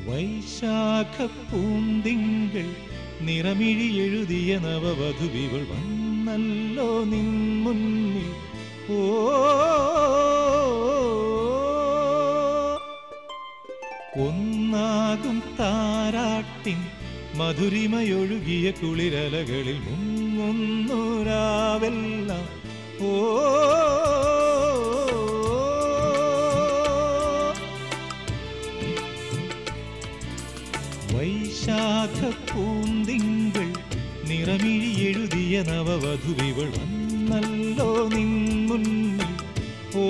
വൈശാഖ പൂന്തിങ്കൾ നിറമിഴി എഴുതിയ നവവധുവിവൾ വന്നല്ലോ നിൻ മുന്നിൽ ഓ ഒന്നാകും താരാട്ടിൻ മധുരിമയൊഴുകിയ കുളിരലകളിൽ മുങ്ങുന്നോരാവെല്ലാം ഓ വൈശാഖ പൂന്തിങ്കൾ നിറമിഴി എഴുതിയ നവവധുവിവൾ വന്നല്ലോ നിൻ മുന്നിൽ ഓ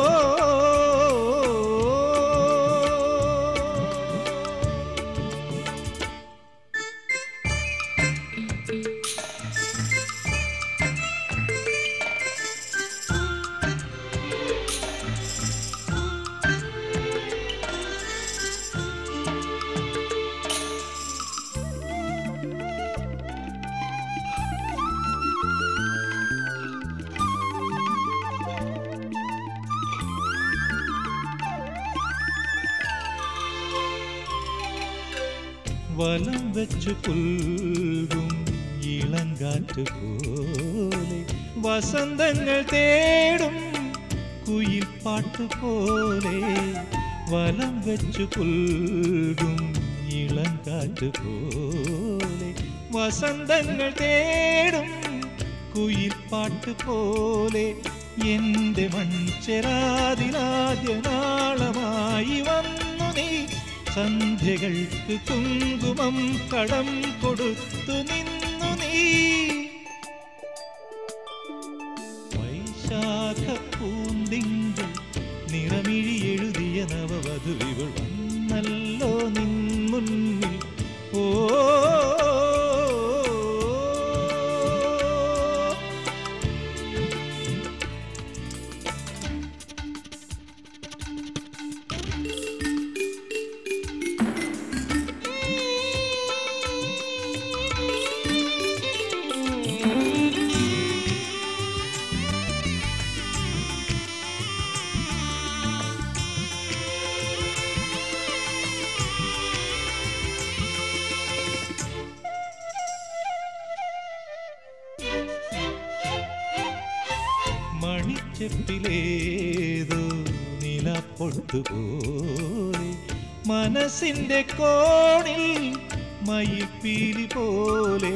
വലം വെച്ചു പുൽകും ഇളങ്കാറ്റ് പോലെ വസന്തങ്ങൾ തേടും കുയിൽ പാട്ട് പോലെ വലം വെച്ചു പുൽകും ഇളങ്കാറ്റ് പോലെ വസന്തങ്ങൾ തേടും കുയിൽ പാട്ട് പോലെ എന്റെ മൺചെരാതിലാദ്യ നാളമായി വന്നു നീ സന്ധ്യകൾക്ക് കുങ്കുമം കടം കൊടുത്തു നിന്നു നീ വൈശാഖ പൂന്തിങ്കൾ നിറമിഴി എഴുതിയ നവവധുവിവൾ വന്നല്ലോ നിൻ മുന്നിൽ ഓ മണിച്ചെപ്പിലേതോ നിലപ്പൊട്ടുപോലെ മനസ്സിന്റെ കോണിൽ മയിൽപ്പീലി പോലെ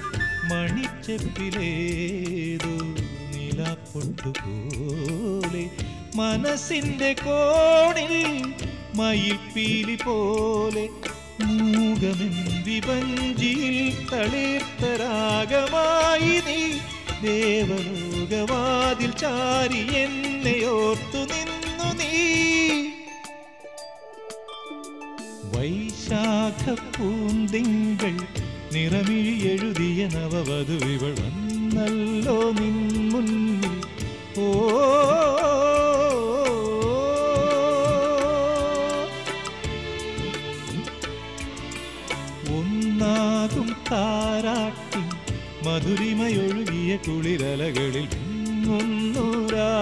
മണിച്ചെപ്പിലേതോ നിലപ്പൊട്ടുപോലെ മനസ്സിന്റെ കോണിൽ മയിൽപ്പീലി പോലെ മൂകമെൻ വിപഞ്ചിയിൽ തളിർത്തരാഗമായി നീ ദേവലോകവാതിൽ ചാരി എന്നെ ഓർത്തു നിന്നു നീ വൈശാഖ പൂന്തിങ്കൾ നിറമിഴി എഴുതിയ നവവധുവിവൾ വന്നല്ലോ നിൻ മുന്നിൽ ഓ ഒന്നാകും താരാട്ടിൻ മധുരിമയൊഴുകിയ കുളിരലകളിൽ മുങ്ങുന്നോരാ